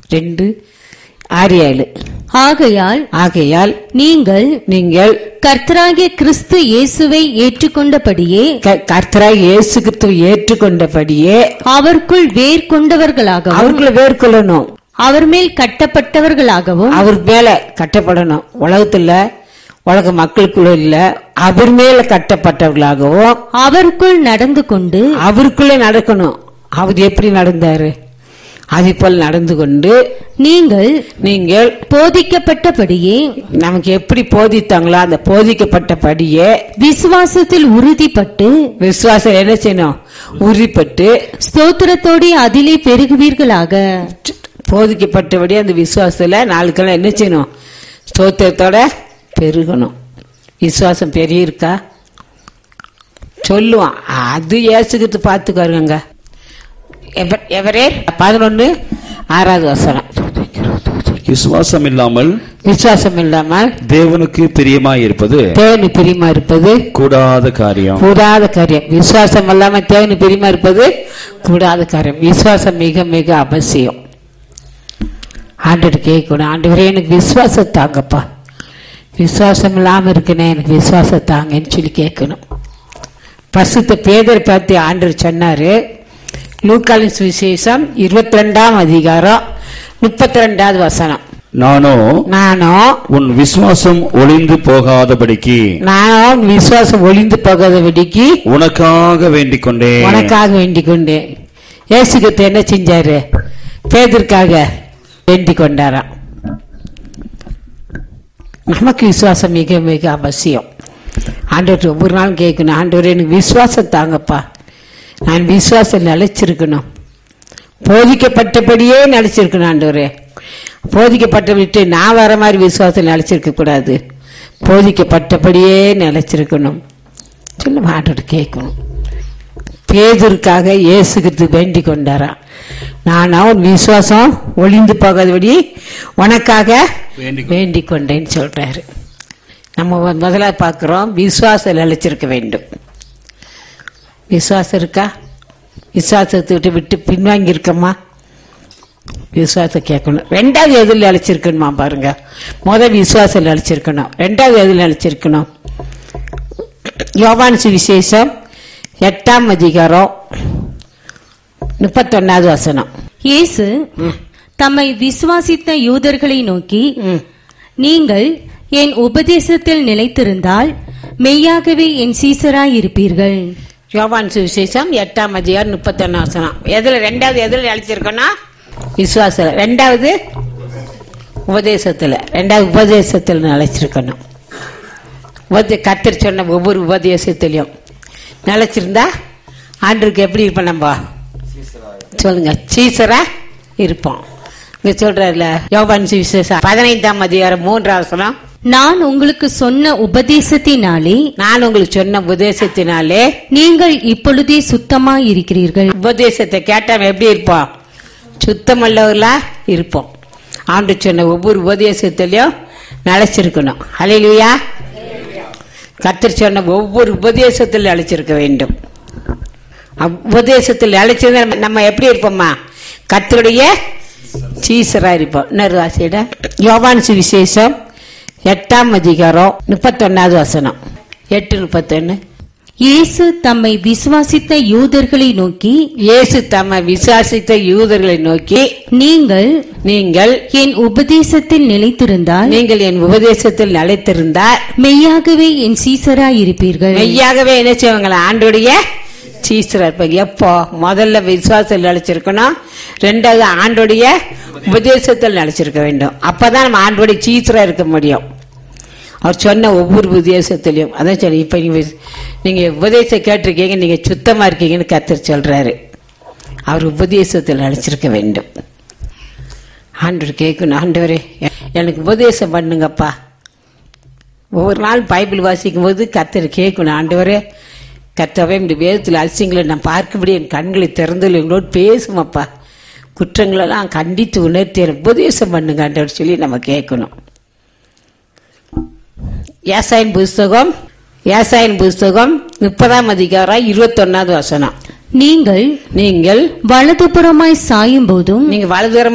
ரெண்டு ஆறு ஏழு ஆகையால் ஆகையால் நீங்கள் நீங்கள் கர்த்தராகிய கிறிஸ்து இயேசுவை ஏற்றுக்கொண்டபடியே க- கர்த்தராய் இயேசு கிறிஸ்துவை ஏற்றுக்கொண்டபடியே அவருக்குள் வேர் கொண்டவர்களாகவும் அவர்களை வேர்கொள்ளணும் அவர் மேல் கட்டப்பட்டவர்களாகவும் அவர் மேல கட்டப்படணும் உலகத்துல உலக மக்களுக்குள்ள இல்ல அவர் மேல கட்டப்பட்டவர்களாகவும் அவருக்குள் நடந்து கொண்டு அவருக்குள்ள நடக்கணும் அவர் எப்படி நடந்தாரு அதே போல் நடந்து கொண்டு நீங்கள் நீங்கள் போதிக்கப்பட்டபடியே நமக்கு எப்படி போதித்தாங்களோ அந்த போதிக்கப்பட்டபடியே விசுவாசத்தில் உறுதிப்பட்டு விசுவாசம் என்ன செய்யணும் உறுதிப்பட்டு ஸ்தோத்திரத்தோடே அதிலே பெருகுவீர்களாக போதிக்கப்பட்டபடி அந்த விசுவாசத்துல நாளுக்கெல்லாம் என்ன செய்யணும் ஸ்தோத்திரத்தோட பெருகணும் விசுவாசம் பெரிய இருக்கா சொல்லுவான் அது ஏசுக்கிட்டு பார்த்துக்காருங்க எவரே பதினொன்னு ஆறாவது வசனம் விசுவாசம் இல்லாமல் விசுவாசம் இல்லாமல் தேவனுக்கு பிரியமாய் இருப்பது தேவனு பிரியமா இருப்பது கூடாத காரியம் கூடாத காரியம் விசுவாசம் இல்லாம தேவனு பிரியமா இருப்பது கூடாத காரியம் விசுவாசம் மிக மிக அவசியம் ஆண்டவர் கேட்கணும் ஆண்டவரே எனக்கு விசுவாசம் தாங்கப்பா விசுவாசம் இல்லாம இருக்கனே எனக்கு விசுவாசம் தாங்கன்னு சொல்லி கேட்கணும் பசுத்த பேதர் பார்த்து ஆண்டவர் சொன்னாரு லூக்காலின் சுவிசேஷம் இருபத்தி ரெண்டாம் அதிகாரம் முப்பத்தி ரெண்டாவது வசனம் நானோ நானும் உன் விசுவாசம் ஒளிந்து போகாதபடிக்கு நானும் விசுவாசம் ஒளிந்து போகாதபடிக்கு உனக்காக வேண்டிக் கொண்டேன் உனக்காக வேண்டிக் கொண்டேன் இயேசுகிட்ட என்ன செஞ்சாரு பேதற்காக வேண்டிக் கொண்டாராம் நமக்கு விசுவாசம் மிக மிக அவசியம் ஆண்டவர் ஒவ்வொரு நாளும் கேட்கணும் ஆண்டவர் எனக்கு விசுவாசம் தாங்கப்பா நான் விசுவாசம் நிலைச்சிருக்கணும் போதிக்கப்பட்டபடியே நிலைச்சிருக்கணும் ஆண்டவரே போதிக்கப்பட்ட விட்டு நான் வர மாதிரி விசுவாசம் நிலைச்சிருக்க கூடாது போதிக்கப்பட்டபடியே நிலைச்சிருக்கணும் சொல்ல ஆண்டவர் கேட்கணும் பேதருக்காக இயேசுகிட்டு வேண்டிக் கொண்டாராம் நான் அவன் விசுவாசம் ஒளிந்து போகாதபடி உனக்காக வேண்டிக் வேண்டிக் கொண்டேன்னு சொல்றாரு நம்ம மு- முதல்ல பார்க்கிறோம் விசுவாசம் நிலைச்சிருக்க வேண்டும் விசுவாசம் இருக்கா விசுவாசத்தை விட்டு விட்டு பின்வாங்கி இருக்கமா விசுவாசம் கேட்கணும் ரெண்டாவது எதில் நிலைச்சிருக்கணுமா பாருங்க முத விசுவாசம் நிலைச்சிருக்கணும் ரெண்டாவது எதில் நிலைச்சிருக்கணும் யோவான் சுவிசேஷம் எட்டாம் அதிகாரம் முப்பத்தொன்னாவது வசனம் இயேசு தம்மை விசுவாசித்த யூதர்களை நோக்கி ம். நீங்கள் என் உபதேசத்தில் நிலைத்திருந்தால் மெய்யாகவே என் சீசராய் இருப்பீர்கள் யோவான் சுவிசேஷம் எட்டாம் அதிகாரம் முப்பத்தொன்னு வசனம் எதுல ரெண்டாவது எதுல நினைச்சிருக்கணும் விசுவாசம் ரெண்டாவது உபதேசத்துல ரெண்டாவது உபதேசத்துல நிலைச்சிருக்கணும் உபதே கத்தர் சொன்ன ஒவ்வொரு உபதேசத்திலையும் நிலைச்சிருந்தா ஆண்டுக்கு எப்படி இருப்போம் நம்ம சொல்லுங்க சீசரா இருப்போம் இங்க சொல்றாருல யோவான் சுவிசேஷம் பதினைந்தாம் அதிகாரம் மூன்றாம் வசனம் நான் உங்களுக்கு சொன்ன உபதேசத்தினாலே நான் உங்களுக்கு சொன்ன உபதேசத்தினாலே நீங்கள் இப்பொழுதே சுத்தமாய் இருக்கிறீர்கள் உபதேசத்தை கேட்டா எப்படி இருப்போம் சுத்தமல்லவர்களா இருப்போம் ஆண்டு சொன்ன ஒவ்வொரு உபதேசத்திலையும் நிலைச்சிருக்கணும் அலையிலுயா கத்தர் சொன்ன ஒவ்வொரு உபதேசத்தில் நிலைச்சிருக்க வேண்டும் அவ் உபதேசத்தில் நிலைச்சிருந்தா நம்ம- நம்ம எப்படி இருப்போம்மா கத்தருடைய சீசரா இருப்போம் இன்னொரு வாசியிட யோவான் சுவிசேஷம் எட்டாம் அதிகாரம் முப்பத்தொன்னாவது வசனம் எட்டு முப்பத்தொன்னு இயேசு தம்மை விசுவாசித்த யூதர்களை நோக்கி இயேசு தம்மை விசுவாசித்த யூதர்களை நோக்கி நீங்கள் நீங்கள் என் உபதேசத்தில் நிலைத்திருந்தால் நீங்கள் என் உபதேசத்தில் நிலைத்திருந்தால் மெய்யாகவே என் சீசராய் இருப்பீர்கள் மெய்யாகவே என்ன செய்வாங்களா ஆண்டுடைய சீசரா இருப்பாங்க எப்போ முதல்ல விசுவாசத்தில் நிலைச்சிருக்கணும் ரெண்டாவது ஆண்டுடைய உபதேசத்தில் நிலைச்சிருக்க வேண்டும் அப்பதான் நம்ம ஆண்டோடைய சீசரா இருக்க முடியும் அவர் சொன்ன ஒவ்வொரு உபதேசத்திலையும் அதான் சரி இப்ப நீங்க நீங்க உபதேசம் கேட்டிருக்கீங்க நீங்க சுத்தமா இருக்கீங்கன்னு கத்தர் சொல்றாரு அவர் உபதேசத்தில் நிலைச்சிருக்க வேண்டும் ஆண்டவர் கேட்கணும் ஆண்டவரே எனக்கு உபதேசம் பண்ணுங்கப்பா ஒவ்வொரு நாள் பைபிள் வாசிக்கும் போது கத்தர் கேட்கணும் ஆண்டவரே கத்தவே இந்த வேதத்தில் அதிசயங்களை நான் பார்க்கும்படி என் கண்களை திறந்து எங்களோடு பேசுமப்பா குற்றங்களெல்லாம் கண்டித்து உணர்த்தி எனக்கு உபதேசம் பண்ணுங்க ஆண்டவர் சொல்லி நம்ம கேட்கணும் ஏசாயின் புஸ்தகம் ஏசாயின் புஸ்தகம் முப்பதாம் அதிகாரம் இருபத்தொன்னாவது வசனம் நீங்கள் நீங்கள் வலதுபுறமாய் சாயும் போதும் நீங்க வலதுபுறம்